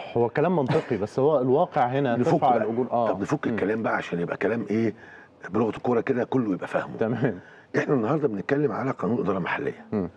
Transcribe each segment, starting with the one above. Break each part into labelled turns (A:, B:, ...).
A: هو كلام منطقي بس هو الواقع هنا
B: نفك
A: ترفع
B: بقى.
A: الاجور اه
B: طب نفك
A: مم.
B: الكلام بقى عشان يبقى كلام ايه بلغه الكوره كده كله يبقى فاهمه
A: تمام
B: احنا النهارده بنتكلم على قانون اداره محليه
A: مم.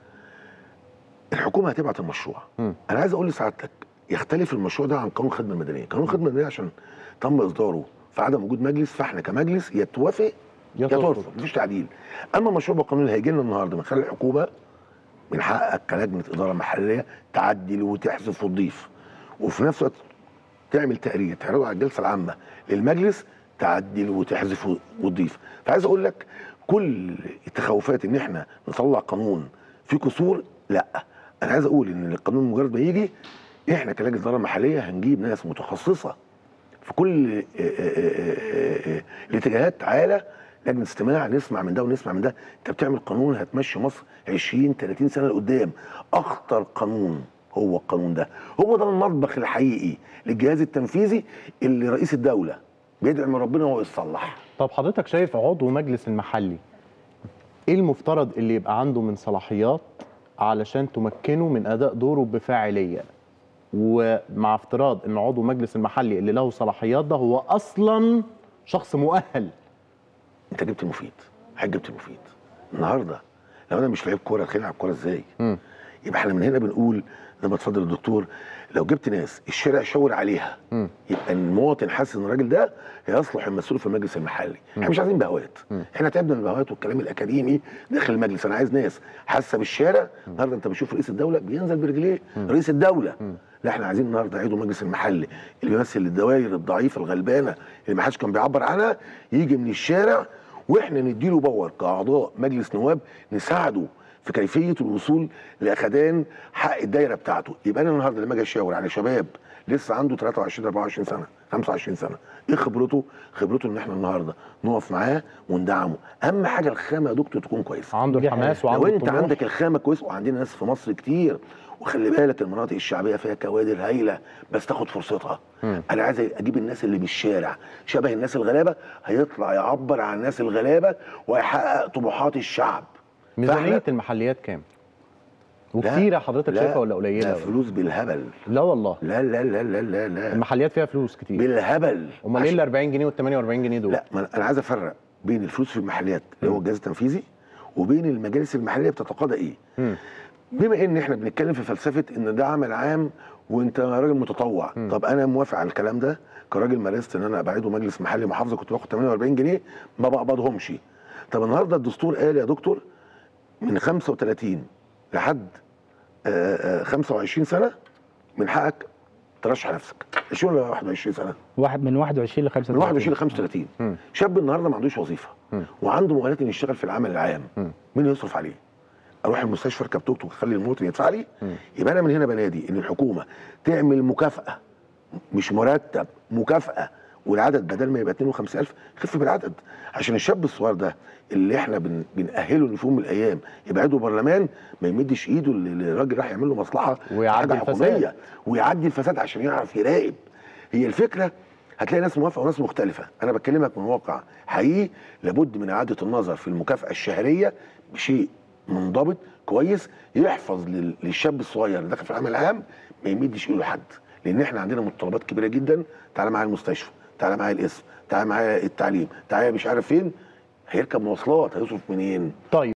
B: الحكومه هتبعت المشروع
A: مم.
B: انا عايز اقول لسعادتك يختلف المشروع ده عن قانون الخدمه المدنيه قانون الخدمه المدنيه عشان تم اصداره في عدم وجود مجلس فاحنا كمجلس يا توافق
A: يا
B: يا
A: ترفض.
B: ترفض مفيش تعديل اما مشروع القانون اللي هيجي لنا النهارده من خلال الحكومه من حقك كلجنه اداره محليه تعدل وتحذف وتضيف وفي نفس الوقت تعمل تقرير تعرضه على الجلسه العامه للمجلس تعدل وتحذف وتضيف فعايز اقول لك كل التخوفات ان احنا نطلع قانون فيه كسور لا انا عايز اقول ان القانون مجرد ما يجي احنا كلجنه اداره محليه هنجيب ناس متخصصه في كل آه، آه، آه، آه، الاتجاهات تعالى لجنه استماع نسمع من ده ونسمع من ده انت بتعمل قانون هتمشي مصر 20 30 سنه لقدام اخطر قانون هو القانون ده هو ده المطبخ الحقيقي للجهاز التنفيذي اللي رئيس الدوله بيدعي من ربنا هو يصلح
A: طب حضرتك شايف عضو مجلس المحلي ايه المفترض اللي يبقى عنده من صلاحيات علشان تمكنه من اداء دوره بفاعليه ومع افتراض ان عضو مجلس المحلي اللي له صلاحيات ده هو اصلا شخص مؤهل
B: انت جبت المفيد حاجه جبت المفيد النهارده لو انا مش لعيب كوره خليني العب كوره ازاي
A: مم.
B: يبقى احنا من هنا بنقول زي ما اتفضل الدكتور لو جبت ناس الشارع شاور عليها
A: مم.
B: يبقى المواطن حاسس ان الراجل ده يصلح المسؤول في المجلس المحلي احنا مش عايزين بهوات احنا تعبنا من البهوات والكلام الاكاديمي داخل المجلس انا عايز ناس حاسه بالشارع النهارده انت بتشوف رئيس الدوله بينزل برجليه رئيس الدوله لا احنا عايزين النهارده عضو المجلس المحلي اللي بيمثل الدوائر الضعيفه الغلبانه اللي ما حدش كان بيعبر عنها يجي من الشارع واحنا نديله باور كاعضاء مجلس نواب نساعده في كيفيه الوصول لاخدان حق الدايره بتاعته يبقى انا النهارده لما اجي اشاور على شباب لسه عنده 23 24 سنه 25 سنه ايه خبرته خبرته ان احنا النهارده نقف معاه وندعمه اهم حاجه الخامه يا دكتور تكون كويسه
A: عنده
C: دي
A: الحماس
B: لو
A: وعنده
B: انت
A: الطموح.
B: عندك الخامه كويس وعندنا ناس في مصر كتير وخلي بالك المناطق الشعبيه فيها كوادر هايله بس تاخد فرصتها انا عايز اجيب الناس اللي بالشارع شبه الناس الغلابه هيطلع يعبر عن الناس الغلابه ويحقق طموحات الشعب
A: ميزانيه
B: فإحنا-
A: المحليات كام
B: لا،
A: وكتيره حضرتك
B: لا،
A: شايفها ولا قليله
B: لا
A: ولا؟
B: فلوس بالهبل
A: لا والله
B: لا لا لا لا لا لا
A: المحليات فيها فلوس كتير
B: بالهبل
A: امال ايه
B: عشان-
A: ال 40 جنيه وال 48 جنيه دول
B: لا ما أنا- انا عايز افرق بين الفلوس في المحليات اللي هو الجهاز التنفيذي وبين المجالس المحليه بتتقاضى ايه
A: مم.
B: بما ان احنا بنتكلم في فلسفه ان ده عمل عام وانت راجل متطوع طب انا موافق على الكلام ده كراجل مارست ان انا ابقى عضو مجلس محلي محافظه كنت باخد 48 جنيه ما بقبضهمش طب النهارده الدستور قال يا دكتور من 35 لحد آه، آه، 25 سنه من حقك ترشح نفسك 20 ولا 21 سنه
C: واحد من 21 ل 35
B: من 21 ل 35
A: مم.
B: شاب النهارده ما عندوش وظيفه
A: مم.
B: وعنده مؤهلات انه يشتغل في العمل العام
A: مم.
B: مين يصرف عليه؟ اروح المستشفى اركب توك توك اخلي المواطن يدفع لي يبقى انا من هنا بنادي ان الحكومه تعمل مكافاه مش مرتب مكافاه والعدد بدل ما يبقى 52000 خف بالعدد عشان الشاب الصغير ده اللي احنا بن بنأهله ان في يوم من الايام يبقى عضو برلمان ما يمدش ايده للراجل راح يعمل له مصلحه
A: ويعدي
B: حاجة
A: الفساد.
B: حكومية ويعدي الفساد عشان يعرف يراقب هي الفكره هتلاقي ناس موافقه وناس مختلفه انا بكلمك من واقع حقيقي لابد من اعاده النظر في المكافاه الشهريه بشيء منضبط كويس يحفظ لل- للشاب الصغير اللي داخل في العمل العام ما يمدش ايده لحد لان احنا عندنا متطلبات كبيره جدا تعالى معايا المستشفى تعالى معايا الاسم تعالى معايا التعليم تعالى مش عارف فين هيركب مواصلات هيصرف منين
A: طيب